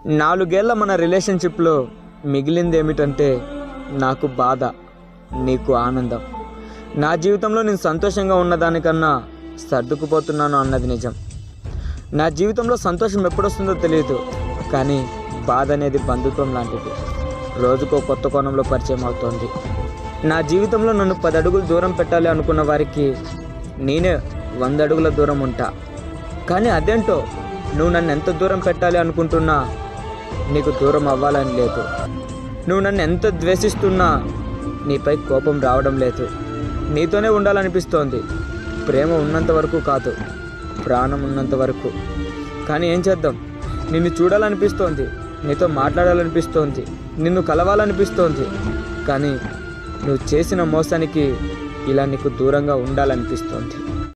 నాలుగేళ్ల మన రిలేషన్షిప్లో మిగిలింది ఏమిటంటే నాకు బాధ నీకు ఆనందం నా జీవితంలో నేను సంతోషంగా ఉన్నదానికన్నా సర్దుకుపోతున్నాను అన్నది నిజం నా జీవితంలో సంతోషం ఎప్పుడొస్తుందో తెలియదు కానీ బాధ అనేది బంధుత్వం లాంటిది రోజుకో కొత్త కోణంలో పరిచయం అవుతోంది నా జీవితంలో నన్ను పది అడుగులు దూరం పెట్టాలి అనుకున్న వారికి నేనే వంద అడుగుల దూరం ఉంటా కానీ అదేంటో నువ్వు నన్ను ఎంత దూరం పెట్టాలి అనుకుంటున్నా నీకు దూరం అవ్వాలని లేదు నువ్వు నన్ను ఎంత ద్వేషిస్తున్నా నీపై కోపం రావడం లేదు నీతోనే ఉండాలనిపిస్తోంది ప్రేమ ఉన్నంత వరకు కాదు ప్రాణం ఉన్నంత వరకు కానీ ఏం చేద్దాం నిన్ను చూడాలనిపిస్తోంది నీతో మాట్లాడాలనిపిస్తోంది నిన్ను కలవాలనిపిస్తోంది కానీ నువ్వు చేసిన మోసానికి ఇలా నీకు దూరంగా ఉండాలనిపిస్తోంది